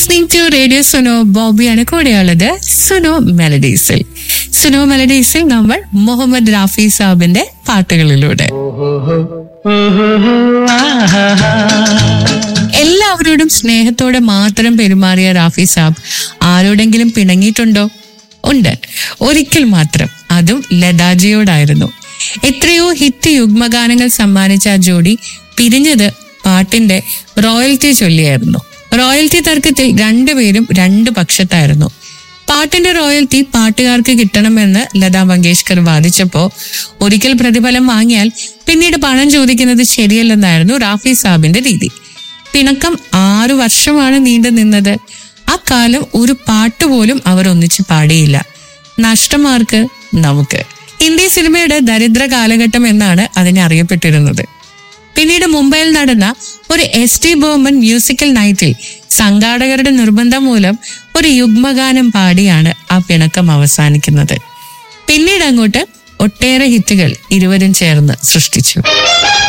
listening to radio Suno ബോബിയാണ് കൂടെയുള്ളത് സുനോ മെലഡീസിൽ സുനോ മെലഡീസിൽ നമ്മൾ മുഹമ്മദ് റാഫി സാബിന്റെ പാട്ടുകളിലൂടെ എല്ലാവരോടും സ്നേഹത്തോടെ മാത്രം പെരുമാറിയ റാഫി സാബ് ആരോടെങ്കിലും പിണങ്ങിയിട്ടുണ്ടോ ഉണ്ട് ഒരിക്കൽ മാത്രം അതും ലതാജിയോടായിരുന്നു എത്രയോ ഹിറ്റ് യുഗ്മഗാനങ്ങൾ സമ്മാനിച്ച ആ ജോഡി പിരിഞ്ഞത് പാട്ടിന്റെ റോയൽറ്റി ചൊല്ലിയായിരുന്നു റോയൽറ്റി തർക്കത്തിൽ രണ്ടുപേരും രണ്ട് പക്ഷത്തായിരുന്നു പാട്ടിന്റെ റോയൽറ്റി പാട്ടുകാർക്ക് കിട്ടണമെന്ന് ലതാ മങ്കേഷ്കർ വാദിച്ചപ്പോ ഒരിക്കൽ പ്രതിഫലം വാങ്ങിയാൽ പിന്നീട് പണം ചോദിക്കുന്നത് ശരിയല്ലെന്നായിരുന്നു റാഫി സാബിന്റെ രീതി പിണക്കം ആറു വർഷമാണ് നീണ്ടു നിന്നത് ആ കാലം ഒരു പാട്ട് പോലും അവർ ഒന്നിച്ച് പാടിയില്ല നഷ്ടമാർക്ക് നമുക്ക് ഹിന്ദി സിനിമയുടെ ദരിദ്ര കാലഘട്ടം എന്നാണ് അതിനെ അറിയപ്പെട്ടിരുന്നത് പിന്നീട് മുംബൈയിൽ നടന്ന ഒരു എസ് ടി ബോമൻ മ്യൂസിക്കൽ നൈറ്റിൽ സംഘാടകരുടെ നിർബന്ധം മൂലം ഒരു യുഗ്മഗാനം പാടിയാണ് ആ പിണക്കം അവസാനിക്കുന്നത് പിന്നീട് അങ്ങോട്ട് ഒട്ടേറെ ഹിറ്റുകൾ ഇരുവരും ചേർന്ന് സൃഷ്ടിച്ചു